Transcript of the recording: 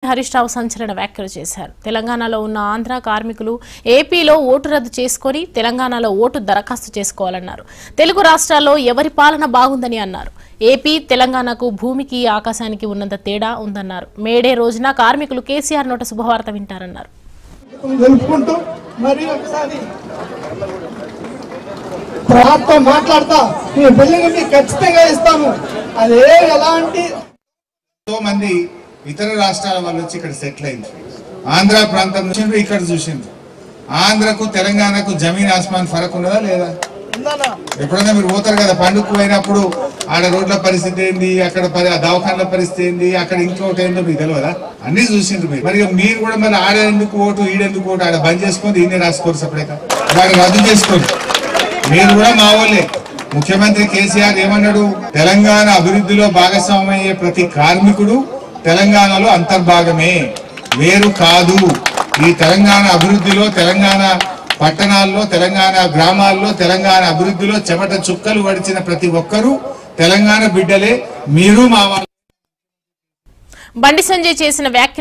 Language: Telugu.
హరీష్ రావు సంచలన వ్యాఖ్యలు చేశారు తెలంగాణలో ఉన్న ఆంధ్ర కార్మికులు ఏపీలో ఓటు రద్దు చేసుకొని తెలంగాణలో ఓటు దరఖాస్తు చేసుకోవాలన్నారు తెలుగు రాష్ట్రాల్లో ఎవరి పాలన బాగుందని అన్నారు ఏపీ తెలంగాణకు భూమికి ఆకాశానికి ఉన్నంత తేడా ఉందన్నారు మేడే రోజున కార్మికులు కేసీఆర్ నోట శుభవార్త వింటారన్నారు తెలుపుకుంటూ మరి ఒకసారి ప్రాంతం మాట్లాడతా మీ బిల్డింగ్ మీకు ఖచ్చితంగా ఇస్తాము అదే ఎలాంటి ఎంతో మంది ఇతర రాష్ట్రాల వాళ్ళు వచ్చి ఇక్కడ సెటిల్ అయింది ఆంధ్ర ప్రాంతం నుంచి ఇక్కడ చూసిండ్రు ఆంధ్రకు తెలంగాణకు జమీన్ ఆస్మాన్ ఫరక్ ఉన్నదా లేదా ఉందన్నా ఎప్పుడైనా మీరు పోతారు కదా పండుగకు పోయినప్పుడు ఆడ రోడ్ల పరిస్థితి ఏంది అక్కడ పరి- ఆ దవాఖాన్ల పరిస్థితి ఏంది అక్కడ ఇంకోటి ఏందో మీకు తెలియదా అన్ని చూసిండ్రు మీరు మరి మీరు కూడా మరి ఆడ ఎందుకు ఓటు ఈడెందుకు ఓటు ఆడ బంద్ చేసుకొని ఈయన రాసుకోరు సపరేట్గా వాడు రద్దు చేసుకోరు మీరు కూడా మా వాళ్ళే ముఖ్యమంత్రి కేసీఆర్ ఏమన్నాడు తెలంగాణ అభివృద్ధిలో భాగస్వామయ్యే ప్రతి కార్మికుడు తెలంగాణలో అంతర్భాగమే వేరు కాదు ఈ తెలంగాణ అభివృద్ధిలో తెలంగాణ పట్టణాల్లో తెలంగాణ గ్రామాల్లో తెలంగాణ అభివృద్ధిలో చెమట చుక్కలు వడిచిన ప్రతి ఒక్కరూ తెలంగాణ బిడ్డలే మీరు మా వాళ్ళు బండి సంజయ్ చేసిన వ్యాఖ్యలు